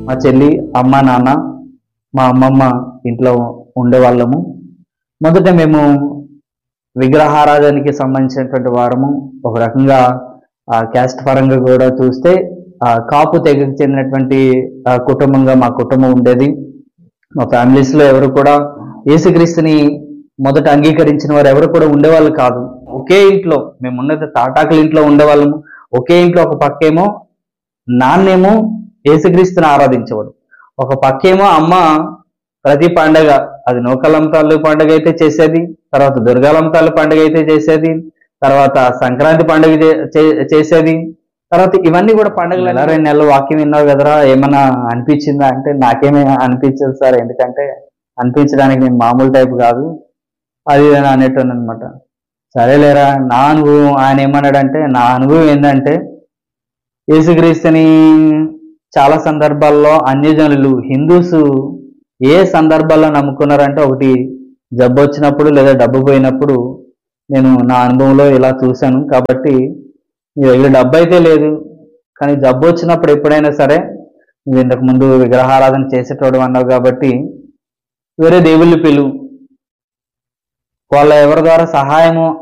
మా చెల్లి అమ్మ నాన్న మా అమ్మమ్మ ఇంట్లో ఉండేవాళ్ళము మొదట మేము విగ్రహారాధనకి సంబంధించినటువంటి వారము ఒక రకంగా ఆ క్యాస్ట్ పరంగా కూడా చూస్తే ఆ కాపు తెగకు చెందినటువంటి ఆ, కుటుంబంగా మా కుటుంబం ఉండేది మా ఫ్యామిలీస్ లో ఎవరు కూడా యేసుక్రీస్తుని మొదట అంగీకరించిన వారు ఎవరు కూడా ఉండేవాళ్ళు కాదు ఒకే ఇంట్లో మేము ఉన్నది తాటాకుల ఇంట్లో ఉండేవాళ్ళము ఒకే ఇంట్లో ఒక పక్కేమో నాన్నేమో యేసుక్రీస్తుని ఆరాధించేవాడు ఒక పక్కేమో అమ్మ ప్రతి పండగ అది నూకలంతాలు పండుగ అయితే చేసేది తర్వాత దుర్గాలంతాలు పండుగ అయితే చేసేది తర్వాత సంక్రాంతి పండుగ చే- చే- చేసేది తర్వాత ఇవన్నీ కూడా పండుగలు ఎలా రెండు నెలలు వాక్యం విన్నావు కదరా ఏమన్నా అనిపించిందా అంటే నాకేమీ అనిపించదు సార్ ఎందుకంటే అనిపించడానికి నేను మామూలు టైప్ కాదు అది ఇది అని అనేటాను అనమాట సరేలేరా నా అనుభవం ఆయన ఏమన్నాడంటే నా అనుభవం ఏంటంటే యేసుక్రీస్తుని చాలా సందర్భాల్లో అన్యజనులు హిందూస్ ఏ సందర్భాల్లో నమ్ముకున్నారంటే ఒకటి జబ్బు వచ్చినప్పుడు లేదా డబ్బు పోయినప్పుడు నేను నా అనుభవంలో ఇలా చూశాను కాబట్టి నీ దగ్గర డబ్బు అయితే లేదు కానీ జబ్బు వచ్చినప్పుడు ఎప్పుడైనా సరే నువ్వు ఇంతకు ముందు విగ్రహారాధన చేసేటోడు అన్నావు కాబట్టి వేరే దేవుళ్ళు పిలువు వాళ్ళ ఎవరి ద్వారా సహాయము